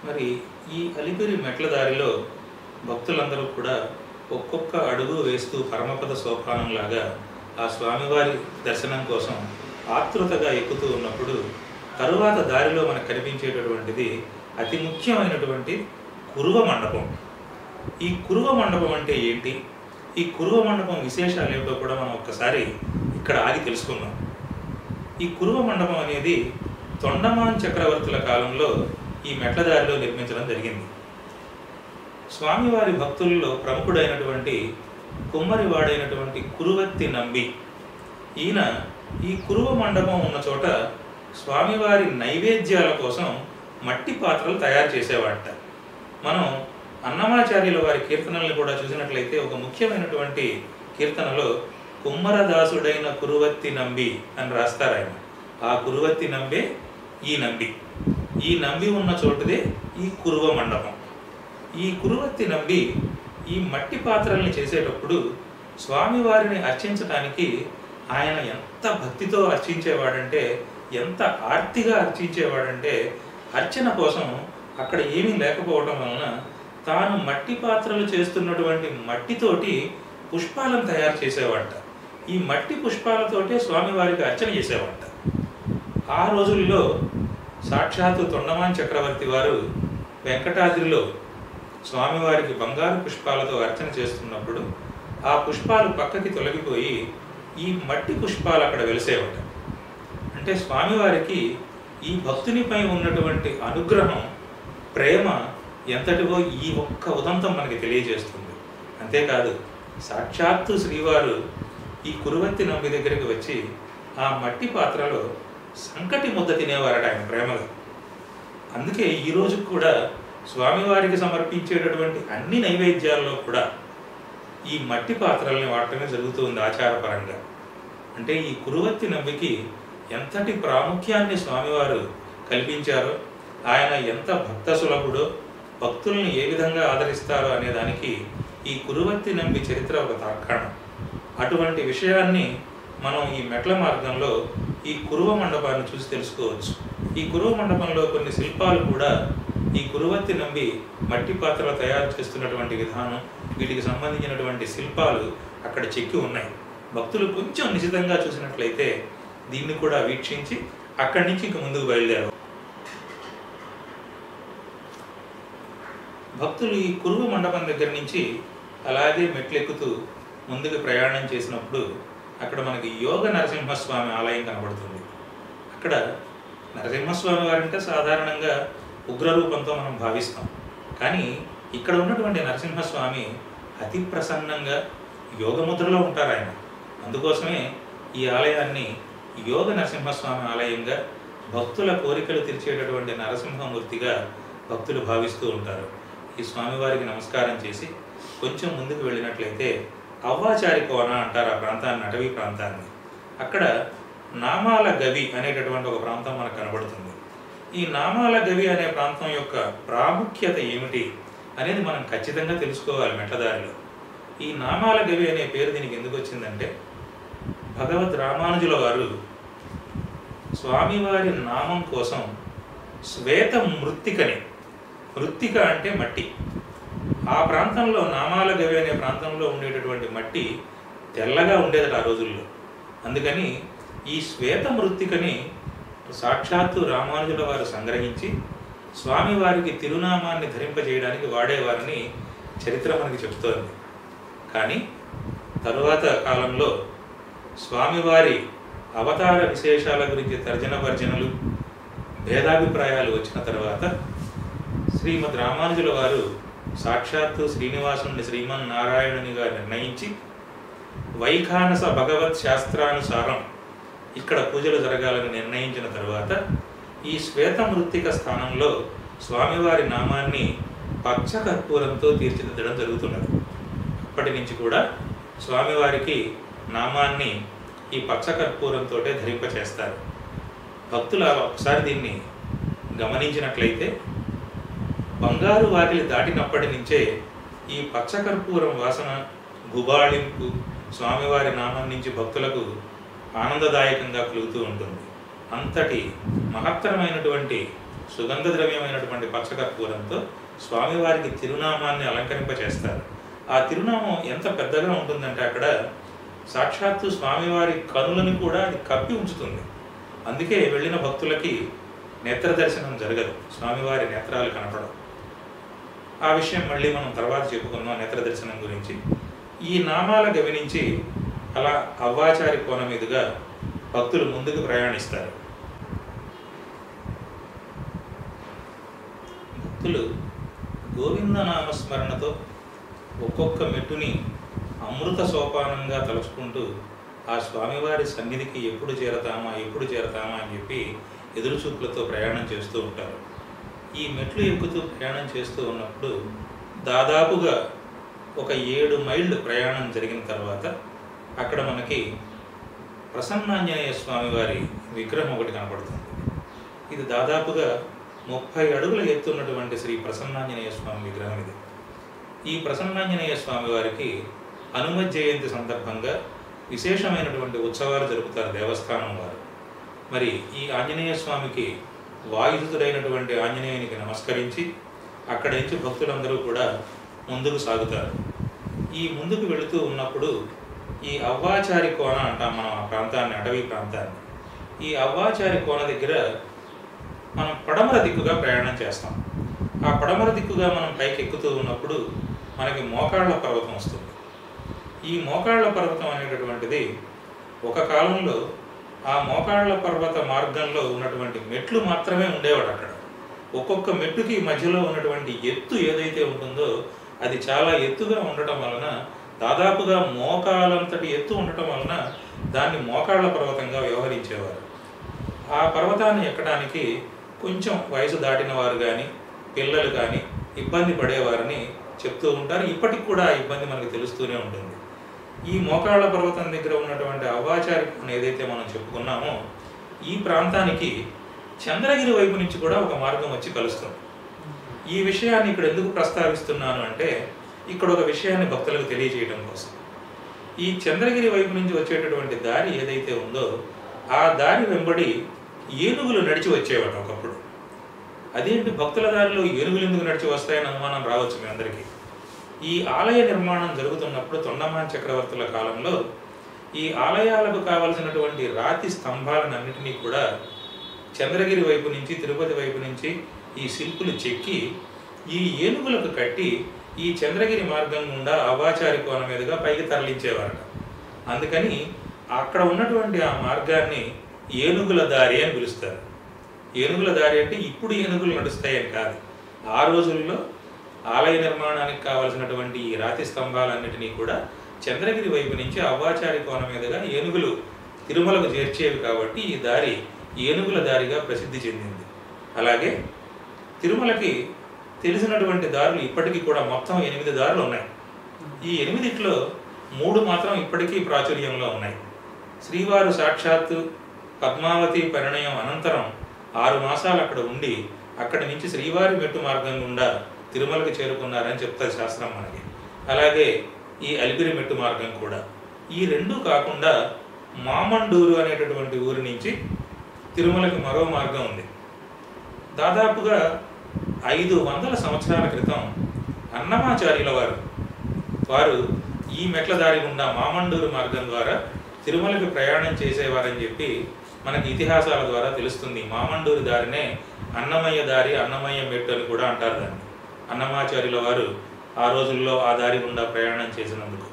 మరి ఈ అలిపిరి మెట్ల దారిలో భక్తులందరూ కూడా ఒక్కొక్క అడుగు వేస్తూ పరమపద సోపానంలాగా ఆ స్వామివారి దర్శనం కోసం ఆతృతగా ఎక్కుతూ ఉన్నప్పుడు తరువాత దారిలో మనకు కనిపించేటటువంటిది అతి ముఖ్యమైనటువంటి కురువ మండపం ఈ కురువ మండపం అంటే ఏంటి ఈ కురువ మండపం విశేషాలు ఏమిటో కూడా మనం ఒక్కసారి ఇక్కడ ఆగి తెలుసుకుందాం ఈ కురువ మండపం అనేది తొండమాన్ చక్రవర్తుల కాలంలో ఈ మెట్ల దారిలో నిర్మించడం జరిగింది స్వామివారి భక్తుల్లో ప్రముఖుడైనటువంటి కుమ్మరివాడైనటువంటి కురువత్తి నంబి ఈయన ఈ కురువ మండపం ఉన్న చోట స్వామివారి నైవేద్యాల కోసం మట్టి పాత్రలు తయారు చేసేవాడట మనం అన్నమాచార్యుల వారి కీర్తనల్ని కూడా చూసినట్లయితే ఒక ముఖ్యమైనటువంటి కీర్తనలో కుమ్మరదాసుడైన కురువత్తి నంబి అని రాస్తారు ఆయన ఆ కురువత్తి నంబే ఈ నంబి ఈ నంబి ఉన్న చోటుదే ఈ కురువ మండపం ఈ కురువత్తి నంబి ఈ మట్టి పాత్రల్ని చేసేటప్పుడు స్వామివారిని అర్చించటానికి ఆయన ఎంత భక్తితో అర్చించేవాడంటే ఎంత ఆర్తిగా అర్చించేవాడంటే అర్చన కోసం అక్కడ ఏమీ లేకపోవడం వలన తాను మట్టి పాత్రలు చేస్తున్నటువంటి మట్టితోటి పుష్పాలను తయారు చేసేవాడట ఈ మట్టి పుష్పాలతోటే స్వామివారికి అర్చన చేసేవాడట ఆ రోజుల్లో సాక్షాత్తు తొండమాన్ చక్రవర్తి వారు వెంకటాద్రిలో స్వామివారికి బంగారు పుష్పాలతో అర్చన చేస్తున్నప్పుడు ఆ పుష్పాలు పక్కకి తొలగిపోయి ఈ మట్టి పుష్పాలు అక్కడ వెలిసేవట అంటే స్వామివారికి ఈ భక్తునిపై ఉన్నటువంటి అనుగ్రహం ప్రేమ ఎంతటివో ఈ ఒక్క ఉదంతం మనకి తెలియజేస్తుంది అంతేకాదు సాక్షాత్తు శ్రీవారు ఈ కురువత్తి నంబి దగ్గరికి వచ్చి ఆ మట్టి పాత్రలో సంకటి ముద్ద తినేవారట ఆయన ప్రేమగా అందుకే ఈ రోజు కూడా స్వామివారికి సమర్పించేటటువంటి అన్ని నైవేద్యాల్లో కూడా ఈ మట్టి పాత్రల్ని వాడటమే జరుగుతుంది ఆచారపరంగా అంటే ఈ కురువత్తి నంబికి ఎంతటి ప్రాముఖ్యాన్ని స్వామివారు కల్పించారో ఆయన ఎంత భక్త సులభుడో భక్తుల్ని ఏ విధంగా ఆదరిస్తారో అనే దానికి ఈ కురువత్తి నంబి చరిత్ర ఒక తార్కాణం అటువంటి విషయాన్ని మనం ఈ మెట్ల మార్గంలో ఈ కురువ మండపాన్ని చూసి తెలుసుకోవచ్చు ఈ కురువ మండపంలో కొన్ని శిల్పాలు కూడా ఈ కురువత్తి నంబి మట్టి పాత్రలు తయారు చేస్తున్నటువంటి విధానం వీటికి సంబంధించినటువంటి శిల్పాలు అక్కడ చెక్కి ఉన్నాయి భక్తులు కొంచెం నిశితంగా చూసినట్లయితే దీన్ని కూడా వీక్షించి అక్కడి నుంచి ఇంక ముందుకు బయలుదేరారు భక్తులు ఈ కురువ మండపం దగ్గర నుంచి అలాగే మెట్లెక్కుతూ ముందుకు ప్రయాణం చేసినప్పుడు అక్కడ మనకి యోగ నరసింహస్వామి ఆలయం కనబడుతుంది అక్కడ నరసింహస్వామి వారంటే సాధారణంగా ఉగ్రరూపంతో మనం భావిస్తాం కానీ ఇక్కడ ఉన్నటువంటి నరసింహస్వామి అతి ప్రసన్నంగా యోగముద్రలో ఉంటారు ఆయన అందుకోసమే ఈ ఆలయాన్ని యోగ నరసింహస్వామి ఆలయంగా భక్తుల కోరికలు తీర్చేటటువంటి నరసింహమూర్తిగా భక్తులు భావిస్తూ ఉంటారు ఈ స్వామివారికి నమస్కారం చేసి కొంచెం ముందుకు వెళ్ళినట్లయితే అవ్వాచారి కోన అంటారు ఆ ప్రాంతాన్ని అటవీ ప్రాంతాన్ని అక్కడ నామాల గవి అనేటటువంటి ఒక ప్రాంతం మనకు కనబడుతుంది ఈ నామాల గవి అనే ప్రాంతం యొక్క ప్రాముఖ్యత ఏమిటి అనేది మనం ఖచ్చితంగా తెలుసుకోవాలి మెట్లదారిలో ఈ నామాల గవి అనే పేరు దీనికి ఎందుకు వచ్చిందంటే భగవద్ రామానుజుల వారు స్వామివారి నామం కోసం శ్వేత మృత్తికని మృత్తిక అంటే మట్టి ఆ ప్రాంతంలో నామాల గవి అనే ప్రాంతంలో ఉండేటటువంటి మట్టి తెల్లగా ఉండేదట ఆ రోజుల్లో అందుకని ఈ శ్వేత మృత్తికని సాక్షాత్తు రామానుజుల వారు సంగ్రహించి స్వామివారికి తిరునామాన్ని ధరింపజేయడానికి వాడేవారని చరిత్ర మనకి చెప్తోంది కానీ తరువాత కాలంలో స్వామివారి అవతార విశేషాల గురించి తర్జన భర్జనలు భేదాభిప్రాయాలు వచ్చిన తర్వాత శ్రీమద్ రామానుజుల వారు సాక్షాత్తు శ్రీనివాసుని శ్రీమన్నారాయణునిగా నిర్ణయించి వైఖానస భగవత్ శాస్త్రానుసారం ఇక్కడ పూజలు జరగాలని నిర్ణయించిన తరువాత ఈ శ్వేత మృత్తిక స్థానంలో స్వామివారి నామాన్ని పచ్చ కర్పూరంతో తీర్చిదిద్దడం జరుగుతున్నది అప్పటి నుంచి కూడా స్వామివారికి నామాన్ని ఈ పచ్చ కర్పూరంతో ధరింపచేస్తారు భక్తులు ఒకసారి దీన్ని గమనించినట్లయితే బంగారు వాకిలి దాటినప్పటి నుంచే ఈ పచ్చకర్పూరం వాసన గుబాళింపు స్వామివారి నామం నుంచి భక్తులకు ఆనందదాయకంగా కలుగుతూ ఉంటుంది అంతటి మహత్తరమైనటువంటి సుగంధ ద్రవ్యమైనటువంటి పచ్చకర్పూరంతో స్వామివారికి తిరునామాన్ని అలంకరింపచేస్తారు ఆ తిరునామం ఎంత పెద్దగా ఉంటుందంటే అక్కడ సాక్షాత్తు స్వామివారి కనులను కూడా అది కప్పి ఉంచుతుంది అందుకే వెళ్ళిన భక్తులకి నేత్ర దర్శనం జరగదు స్వామివారి నేత్రాలు కనపడవు ఆ విషయం మళ్ళీ మనం తర్వాత చెప్పుకుందాం నేత్ర దర్శనం గురించి ఈ నామాల గమనించి అలా అవ్వాచారి కోన మీదుగా భక్తులు ముందుకు ప్రయాణిస్తారు భక్తులు గోవింద నామస్మరణతో ఒక్కొక్క మెట్టుని అమృత సోపానంగా తలుచుకుంటూ ఆ స్వామివారి సన్నిధికి ఎప్పుడు చేరతామా ఎప్పుడు చేరతామా అని చెప్పి ఎదురుచూపులతో ప్రయాణం చేస్తూ ఉంటారు ఈ మెట్లు ఎక్కుతూ ప్రయాణం చేస్తూ ఉన్నప్పుడు దాదాపుగా ఒక ఏడు మైళ్ళు ప్రయాణం జరిగిన తర్వాత అక్కడ మనకి ప్రసన్నాంజనేయ స్వామి వారి విగ్రహం ఒకటి కనపడుతుంది ఇది దాదాపుగా ముప్పై అడుగుల ఎత్తున్నటువంటి శ్రీ ప్రసన్నాంజనేయ స్వామి విగ్రహం ఇది ఈ ప్రసన్నాంజనేయ స్వామి వారికి హనుమ జయంతి సందర్భంగా విశేషమైనటువంటి ఉత్సవాలు జరుపుతారు దేవస్థానం వారు మరి ఈ ఆంజనేయ స్వామికి వాయుధుడైనటువంటి ఆంజనేయునికి నమస్కరించి అక్కడి నుంచి భక్తులందరూ కూడా ముందుకు సాగుతారు ఈ ముందుకు వెళుతూ ఉన్నప్పుడు ఈ అవ్వాచారి కోన అంటాం మనం ఆ ప్రాంతాన్ని అటవీ ప్రాంతాన్ని ఈ అవ్వాచారి కోన దగ్గర మనం పడమర దిక్కుగా ప్రయాణం చేస్తాం ఆ పడమర దిక్కుగా మనం పైకి ఎక్కుతూ ఉన్నప్పుడు మనకి మోకాళ్ళ పర్వతం వస్తుంది ఈ మోకాళ్ళ పర్వతం అనేటటువంటిది ఒక కాలంలో ఆ మోకాళ్ళ పర్వత మార్గంలో ఉన్నటువంటి మెట్లు మాత్రమే ఉండేవాడు అక్కడ ఒక్కొక్క మెట్టుకి మధ్యలో ఉన్నటువంటి ఎత్తు ఏదైతే ఉంటుందో అది చాలా ఎత్తుగా ఉండటం వలన దాదాపుగా మోకాలంతటి ఎత్తు ఉండటం వలన దాన్ని మోకాళ్ళ పర్వతంగా వ్యవహరించేవారు ఆ పర్వతాన్ని ఎక్కడానికి కొంచెం వయసు దాటిన వారు కానీ పిల్లలు కానీ ఇబ్బంది పడేవారని చెప్తూ ఉంటారు ఇప్పటికి కూడా ఆ ఇబ్బంది మనకు తెలుస్తూనే ఉంటుంది ఈ మోకాళ్ళ పర్వతం దగ్గర ఉన్నటువంటి అవ్వాచారి కోన ఏదైతే మనం చెప్పుకున్నామో ఈ ప్రాంతానికి చంద్రగిరి వైపు నుంచి కూడా ఒక మార్గం వచ్చి కలుస్తుంది ఈ విషయాన్ని ఇక్కడ ఎందుకు ప్రస్తావిస్తున్నాను అంటే ఇక్కడ ఒక విషయాన్ని భక్తులకు తెలియజేయడం కోసం ఈ చంద్రగిరి వైపు నుంచి వచ్చేటటువంటి దారి ఏదైతే ఉందో ఆ దారి వెంబడి ఏనుగులు నడిచి వచ్చేవాడు ఒకప్పుడు అదేంటి భక్తుల దారిలో ఏనుగులు ఎందుకు నడిచి వస్తాయని అనుమానం రావచ్చు మీ అందరికీ ఈ ఆలయ నిర్మాణం జరుగుతున్నప్పుడు తొండమాన్ చక్రవర్తుల కాలంలో ఈ ఆలయాలకు కావలసినటువంటి రాతి స్తంభాలన్నింటినీ కూడా చంద్రగిరి వైపు నుంచి తిరుపతి వైపు నుంచి ఈ శిల్పులు చెక్కి ఈ ఏనుగులకు కట్టి ఈ చంద్రగిరి మార్గం గుండా అవాచారి కోన మీదుగా పైకి తరలించేవారట అందుకని అక్కడ ఉన్నటువంటి ఆ మార్గాన్ని ఏనుగుల దారి అని పిలుస్తారు ఏనుగుల దారి అంటే ఇప్పుడు ఏనుగులు నడుస్తాయని కాదు ఆ రోజుల్లో ఆలయ నిర్మాణానికి కావలసినటువంటి ఈ రాతి స్తంభాలన్నిటినీ కూడా చంద్రగిరి వైపు నుంచి అవ్వాచారి కోన మీదుగా ఏనుగులు తిరుమలకు చేర్చేవి కాబట్టి ఈ దారి ఏనుగుల దారిగా ప్రసిద్ధి చెందింది అలాగే తిరుమలకి తెలిసినటువంటి దారులు ఇప్పటికీ కూడా మొత్తం ఎనిమిది దారులు ఉన్నాయి ఈ ఎనిమిదిట్లో మూడు మాత్రం ఇప్పటికీ ప్రాచుర్యంలో ఉన్నాయి శ్రీవారు సాక్షాత్తు పద్మావతి పరిణయం అనంతరం ఆరు మాసాలు అక్కడ ఉండి అక్కడి నుంచి శ్రీవారి మెట్టు మార్గం గుండా తిరుమలకు చేరుకున్నారని చెప్తారు శాస్త్రం మనకి అలాగే ఈ అలిపిరి మెట్టు మార్గం కూడా ఈ రెండు కాకుండా మామండూరు అనేటటువంటి ఊరి నుంచి తిరుమలకి మరో మార్గం ఉంది దాదాపుగా ఐదు వందల సంవత్సరాల క్రితం అన్నమాచార్యుల వారు వారు ఈ మెట్ల దారి గుండా మామండూరు మార్గం ద్వారా తిరుమలకి ప్రయాణం చేసేవారని చెప్పి మనకి ఇతిహాసాల ద్వారా తెలుస్తుంది మామండూరు దారినే అన్నమయ్య దారి అన్నమయ్య మెట్టు అని కూడా అంటారు దాన్ని అన్నమాచార్యుల వారు ఆ రోజుల్లో ఆ దారి గుండా ప్రయాణం చేసినందుకు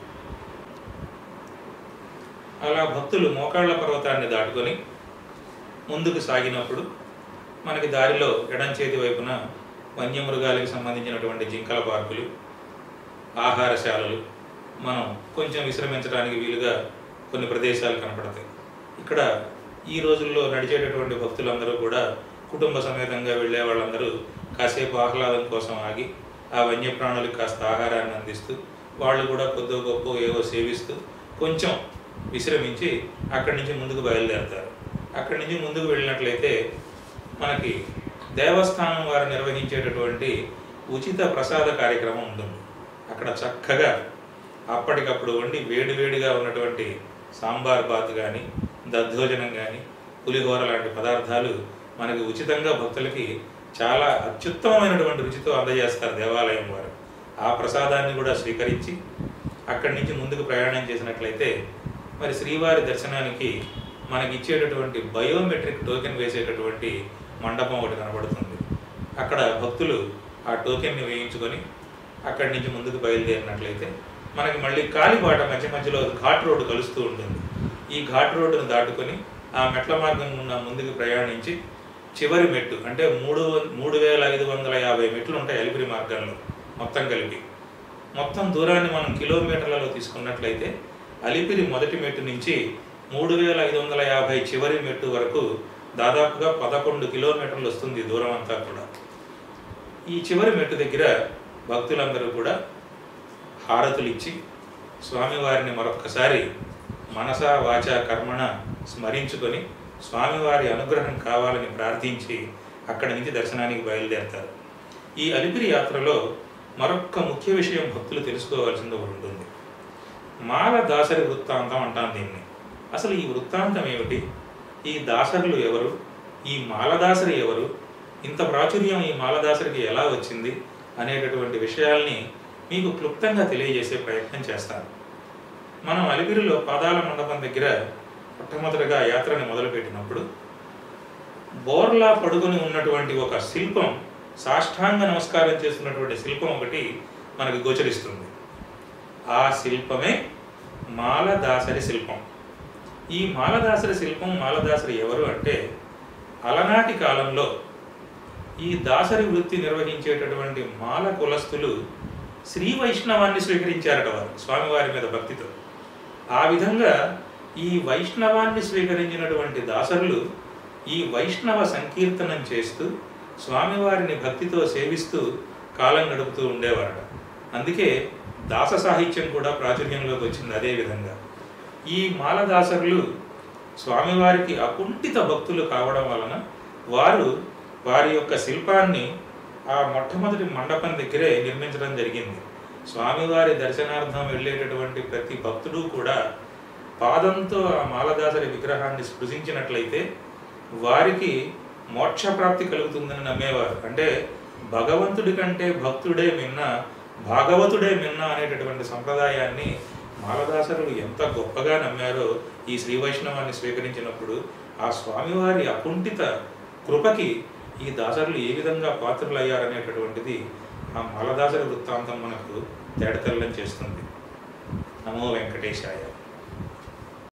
అలా భక్తులు మోకాళ్ళ పర్వతాన్ని దాటుకొని ముందుకు సాగినప్పుడు మనకి దారిలో ఎడం చేతి వైపున వన్యమృగాలకు సంబంధించినటువంటి జింకల పార్కులు ఆహారశాలలు మనం కొంచెం విశ్రమించడానికి వీలుగా కొన్ని ప్రదేశాలు కనపడతాయి ఇక్కడ ఈ రోజుల్లో నడిచేటటువంటి భక్తులందరూ కూడా కుటుంబ సమేతంగా వెళ్ళే వాళ్ళందరూ కాసేపు ఆహ్లాదం కోసం ఆగి ఆ వన్యప్రాణులకు కాస్త ఆహారాన్ని అందిస్తూ వాళ్ళు కూడా కొద్దో గొప్ప ఏవో సేవిస్తూ కొంచెం విశ్రమించి అక్కడి నుంచి ముందుకు బయలుదేరతారు అక్కడి నుంచి ముందుకు వెళ్ళినట్లయితే మనకి దేవస్థానం వారు నిర్వహించేటటువంటి ఉచిత ప్రసాద కార్యక్రమం ఉంటుంది అక్కడ చక్కగా అప్పటికప్పుడు వండి వేడివేడిగా ఉన్నటువంటి సాంబార్ బాత్ కానీ దద్దోజనం కానీ పులిహోర లాంటి పదార్థాలు మనకి ఉచితంగా భక్తులకి చాలా అత్యుత్తమమైనటువంటి రుచితో అందజేస్తారు దేవాలయం వారు ఆ ప్రసాదాన్ని కూడా స్వీకరించి అక్కడి నుంచి ముందుకు ప్రయాణం చేసినట్లయితే మరి శ్రీవారి దర్శనానికి మనకి ఇచ్చేటటువంటి బయోమెట్రిక్ టోకెన్ వేసేటటువంటి మండపం ఒకటి కనబడుతుంది అక్కడ భక్తులు ఆ టోకెన్ని వేయించుకొని అక్కడి నుంచి ముందుకు బయలుదేరినట్లయితే మనకి మళ్ళీ కాలిబాట మధ్య మధ్యలో ఘాట్ రోడ్డు కలుస్తూ ఉంటుంది ఈ ఘాట్ రోడ్డును దాటుకొని ఆ మెట్ల మార్గం గుండా ముందుకు ప్రయాణించి చివరి మెట్టు అంటే మూడు వం- మూడు వేల ఐదు వందల యాభై మెట్లు ఉంటాయి అలిపిరి మార్గంలో మొత్తం కలిపి మొత్తం దూరాన్ని మనం కిలోమీటర్లలో తీసుకున్నట్లయితే అలిపిరి మొదటి మెట్టు నుంచి మూడు వేల ఐదు వందల యాభై చివరి మెట్టు వరకు దాదాపుగా పదకొండు కిలోమీటర్లు వస్తుంది దూరం అంతా కూడా ఈ చివరి మెట్టు దగ్గర భక్తులందరూ కూడా హారతులు ఇచ్చి స్వామివారిని మరొక్కసారి మనస వాచ కర్మణ స్మరించుకొని స్వామివారి అనుగ్రహం కావాలని ప్రార్థించి అక్కడి నుంచి దర్శనానికి బయలుదేరతారు ఈ అలిపిరి యాత్రలో మరొక్క ముఖ్య విషయం భక్తులు తెలుసుకోవాల్సింది ఒకటి ఉంటుంది మాల దాసరి వృత్తాంతం అంటాం దీన్ని అసలు ఈ వృత్తాంతం ఏమిటి ఈ దాసరులు ఎవరు ఈ మాలదాసరి ఎవరు ఇంత ప్రాచుర్యం ఈ మాలదాసరికి ఎలా వచ్చింది అనేటటువంటి విషయాల్ని మీకు క్లుప్తంగా తెలియజేసే ప్రయత్నం చేస్తాను మనం అలిపిరిలో పాదాల మండపం దగ్గర మొట్టమొదటిగా యాత్రని మొదలుపెట్టినప్పుడు బోర్లా పడుకొని ఉన్నటువంటి ఒక శిల్పం సాష్టాంగ నమస్కారం చేస్తున్నటువంటి శిల్పం ఒకటి మనకు గోచరిస్తుంది ఆ శిల్పమే మాలదాసరి శిల్పం ఈ మాలదాసరి శిల్పం మాలదాసరి ఎవరు అంటే అలనాటి కాలంలో ఈ దాసరి వృత్తి నిర్వహించేటటువంటి మాల కులస్తులు శ్రీ వైష్ణవాన్ని స్వీకరించారట వారు స్వామివారి మీద భక్తితో ఆ విధంగా ఈ వైష్ణవాన్ని స్వీకరించినటువంటి దాసరులు ఈ వైష్ణవ సంకీర్తనం చేస్తూ స్వామివారిని భక్తితో సేవిస్తూ కాలం గడుపుతూ ఉండేవారట అందుకే దాస సాహిత్యం కూడా ప్రాచుర్యంలోకి వచ్చింది అదే విధంగా ఈ మాలదాసరులు స్వామివారికి అకుంఠిత భక్తులు కావడం వలన వారు వారి యొక్క శిల్పాన్ని ఆ మొట్టమొదటి మండపం దగ్గరే నిర్మించడం జరిగింది స్వామివారి దర్శనార్థం వెళ్ళేటటువంటి ప్రతి భక్తుడు కూడా పాదంతో ఆ మాలదాసరి విగ్రహాన్ని స్పృశించినట్లయితే వారికి మోక్షప్రాప్తి కలుగుతుందని నమ్మేవారు అంటే భగవంతుడి కంటే భక్తుడే మిన్న భాగవతుడే మిన్న అనేటటువంటి సంప్రదాయాన్ని మాలదాసరులు ఎంత గొప్పగా నమ్మారో ఈ శ్రీ వైష్ణవాన్ని స్వీకరించినప్పుడు ఆ స్వామివారి అకుంఠిత కృపకి ఈ దాసరులు ఏ విధంగా పాత్రులయ్యారనేటటువంటిది ఆ మాలదాసరి వృత్తాంతం మనకు తేడతెల్లం చేస్తుంది నమో వెంకటేశాయ